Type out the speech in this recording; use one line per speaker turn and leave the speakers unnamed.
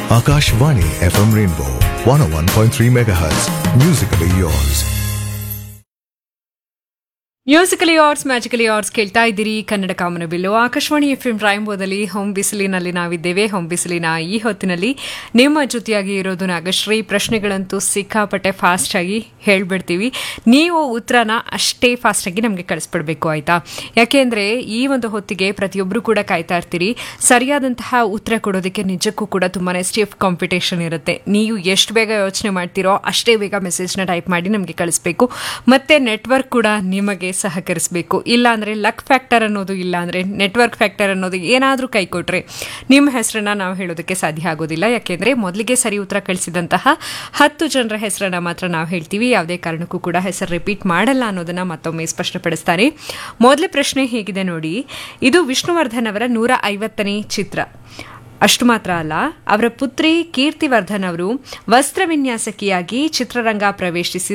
Akashvani FM Rainbow 101.3 MHz. Musically yours.
Musically yours magically yours ಕೇಳ್ತಾ ಇದ್ದೀರಿ ಕನ್ನಡ ಕಾಮನ ಬಿಲ್ಲು ಆಕಾಶವಾಣಿ ಎಫ್ ಎಂ ರಾಯಂಬೋದಲ್ಲಿ ಹೋಮ್ ಬಿಸಿಲಿನಲ್ಲಿ ನಾವಿದ್ದೇವೆ ಹೋಮ್ ಬಿಸಿಲಿನ ಈ ಹೊತ್ತಿನಲ್ಲಿ ನಿಮ್ಮ ಜೊತೆಯಾಗಿ ಇರೋದು ನಾಗಶ್ರೀ ಪ್ರಶ್ನೆಗಳಂತೂ ಸಿಕ್ಕಾಪಟ್ಟೆ ಫಾಸ್ಟ್ ಆಗಿ ಹೇಳ್ಬಿಡ್ತೀವಿ ನೀವು ಉತ್ತರನ ಅಷ್ಟೇ ಫಾಸ್ಟ್ ಆಗಿ ನಮಗೆ ಕಳಿಸ್ಬಿಡ್ಬೇಕು ಆಯ್ತಾ ಯಾಕೆಂದ್ರೆ ಈ ಒಂದು ಹೊತ್ತಿಗೆ ಪ್ರತಿಯೊಬ್ಬರು ಕೂಡ ಕಾಯ್ತಾ ಇರ್ತೀರಿ ಸರಿಯಾದಂತಹ ಉತ್ತರ ಕೊಡೋದಕ್ಕೆ ನಿಜಕ್ಕೂ ಕೂಡ ತುಂಬಾನೇ ಸ್ಟಿಫ್ ಕಾಂಪಿಟೇಷನ್ ಇರುತ್ತೆ ನೀವು ಎಷ್ಟು ಬೇಗ ಯೋಚನೆ ಮಾಡ್ತೀರೋ ಅಷ್ಟೇ ಬೇಗ ಮೆಸೇಜ್ನ ಟೈಪ್ ಮಾಡಿ ನಮಗೆ ಕಳಿಸ್ಬೇಕು ಮತ್ತೆ ನೆಟ್ವರ್ಕ್ ಕೂಡ ನಿಮಗೆ ಸಹಕರಿಸಬೇಕು ಇಲ್ಲ ಅಂದರೆ ಲಕ್ ಫ್ಯಾಕ್ಟರ್ ಅನ್ನೋದು ಇಲ್ಲ ಅಂದರೆ ನೆಟ್ವರ್ಕ್ ಫ್ಯಾಕ್ಟರ್ ಅನ್ನೋದು ಏನಾದರೂ ಕೈ ಕೊಟ್ರೆ ನಿಮ್ಮ ಹೆಸರನ್ನ ನಾವು ಹೇಳೋದಕ್ಕೆ ಸಾಧ್ಯ ಆಗೋದಿಲ್ಲ ಯಾಕೆಂದರೆ ಮೊದಲಿಗೆ ಸರಿ ಉತ್ತರ ಕಳಿಸಿದಂತಹ ಹತ್ತು ಜನರ ಹೆಸರನ್ನ ಮಾತ್ರ ನಾವು ಹೇಳ್ತೀವಿ ಯಾವುದೇ ಕಾರಣಕ್ಕೂ ಕೂಡ ಹೆಸರು ರಿಪೀಟ್ ಮಾಡಲ್ಲ ಅನ್ನೋದನ್ನ ಮತ್ತೊಮ್ಮೆ ಸ್ಪಷ್ಟಪಡಿಸ್ತಾರೆ ಮೊದಲ ಪ್ರಶ್ನೆ ಹೇಗಿದೆ ನೋಡಿ ಇದು ವಿಷ್ಣುವರ್ಧನ್ ಅವರ ನೂರ ಐವತ್ತನೇ ಚಿತ್ರ ಅಷ್ಟು ಮಾತ್ರ ಅಲ್ಲ ಅವರ ಪುತ್ರಿ ಕೀರ್ತಿವರ್ಧನ್ ಅವರು ವಸ್ತ್ರ ವಿನ್ಯಾಸಕಿಯಾಗಿ ಚಿತ್ರರಂಗ ಪ್ರವೇಶಿಸಿ